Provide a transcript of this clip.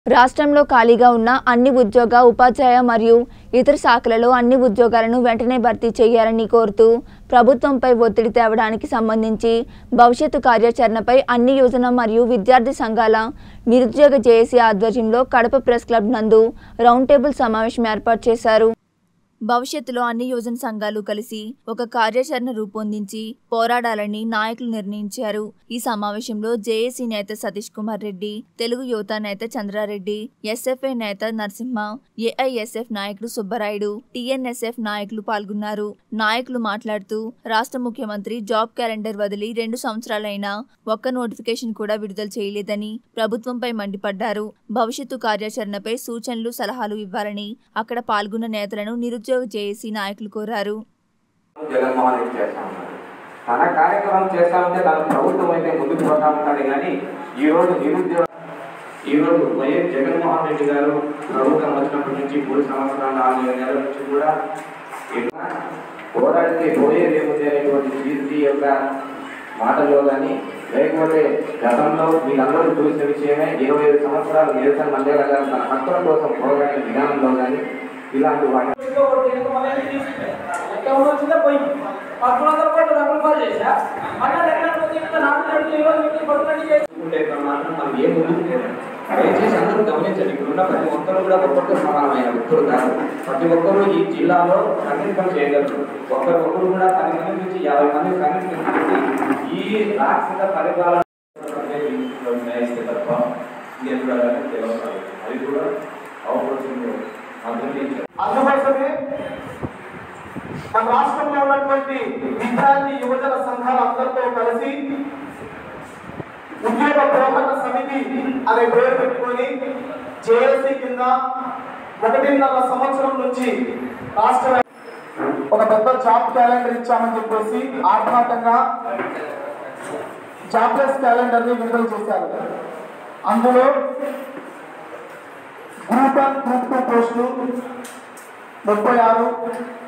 రాష్ట్రంలో ఖాళీగా ఉన్న అన్ని ఉద్యోగ ఉపాధ్యాయ మరియు ఇతర శాఖలలో అన్ని ఉద్యోగాలను వెంటనే భర్తీ చేయాలని కోరుతూ ప్రభుత్వంపై ఒత్తిడి తేవడానికి సంబంధించి భవిష్యత్తు కార్యాచరణపై అన్ని యోజన మరియు విద్యార్థి సంఘాల నిరుద్యోగ జేఏసీ ఆధ్వర్యంలో కడప ప్రెస్ క్లబ్ నందు రౌండ్ టేబుల్ సమావేశం ఏర్పాటు చేశారు భవిష్యత్తులో అన్ని యోజన సంఘాలు కలిసి ఒక కార్యాచరణ రూపొందించి పోరాడాలని నాయకులు నిర్ణయించారు ఈ సమావేశంలో జేఏసీ నేత సతీష్ కుమార్ రెడ్డి తెలుగు యువత నేత చంద్రారెడ్డి ఎస్ఎఫ్ఐ నేత నరసింహ ఏఐఎస్ఎఫ్ నాయకులు సుబ్బరాయుడు టీఎన్ఎస్ఎఫ్ నాయకులు పాల్గొన్నారు నాయకులు మాట్లాడుతూ రాష్ట్ర ముఖ్యమంత్రి జాబ్ క్యాలెండర్ వదిలి రెండు సంవత్సరాలైనా ఒక్క నోటిఫికేషన్ కూడా విడుదల చేయలేదని ప్రభుత్వంపై మండిపడ్డారు భవిష్యత్తు కార్యాచరణపై సూచనలు సలహాలు ఇవ్వాలని అక్కడ పాల్గొన్న నేతలను నిరుద్యోగ జేఏసీ నాయకులు కోరారు జగన్మోహన్ రెడ్డి చేస్తా ఉన్నాడు తన కార్యక్రమం చేస్తా ఉంటే తన ప్రభుత్వం అయితే ముందుకు పోతా ఉంటాడు కానీ ఈ రోజు నిరుద్యోగ ఈ రోజు వైఎస్ జగన్మోహన్ రెడ్డి గారు ప్రభుత్వం వచ్చినప్పటి నుంచి మూడు సంవత్సరాల నాలుగు నెలల నుంచి కూడా ఇలా పోరాడితే పోయేది ఏముంది అనేటువంటి కీర్తి యొక్క మాటల్లో కానీ లేకపోతే గతంలో మీరందరూ చూసిన విషయమే ఇరవై ఐదు సంవత్సరాలు నిరసన మండేలా గారు తన హక్కుల కోసం పోరాడిన విధానంలో కానీ ఇలాంటి వాటి అకౌంట్ వచ్చిందా పోయింది పదకొండు వందల కోట్లు డబ్బులు పాలు చేశా మళ్ళీ ఎక్కడ పోతే ఇంకా నాలుగు గంటలు ఈ రోజు మీకు పదకొండు చేసి ఉంటే మాత్రం మనం ఏం ముందుకు పోలేం. దయచేసి అందరూ గమనించండి ఇక్కడున్న ప్రతి ఒక్కరు కూడా ఒక్కొక్కరు సమానమైన వ్యక్తులు కాదు ప్రతి ఒక్కరు ఈ జిల్లాలో కన్విన్సం చేయగలరు ఒక్కరు ఒక్కరు కూడా పది మంది నుంచి యాభై మంది కన్విన్సం చేసి ఈ రాక్షస పరిపాలన నిర్ణయిస్తే తప్ప ఇంకేం కూడా తెలియదు అది కూడా అవకాశం అభివృద్ధి అందుకోసమే మన రాష్ట్రంలో ఉన్నటువంటి విద్యార్థి యువజన సంఘాలందరితో కలిసి ఉద్యోగ పోరాట సమితి అనే పేరు పెట్టుకొని జేఏసీ కింద ఒకటిన్నర సంవత్సరం నుంచి రాష్ట్ర ఒక పెద్ద జాబ్ క్యాలెండర్ ఇచ్చామని చెప్పేసి ఆత్మాతంగా జాబ్లెస్ క్యాలెండర్ ని విడుదల చేశారు అందులో గ్రూప్ వన్ గ్రూప్ టూ పోస్టులు ముప్పై ఆరు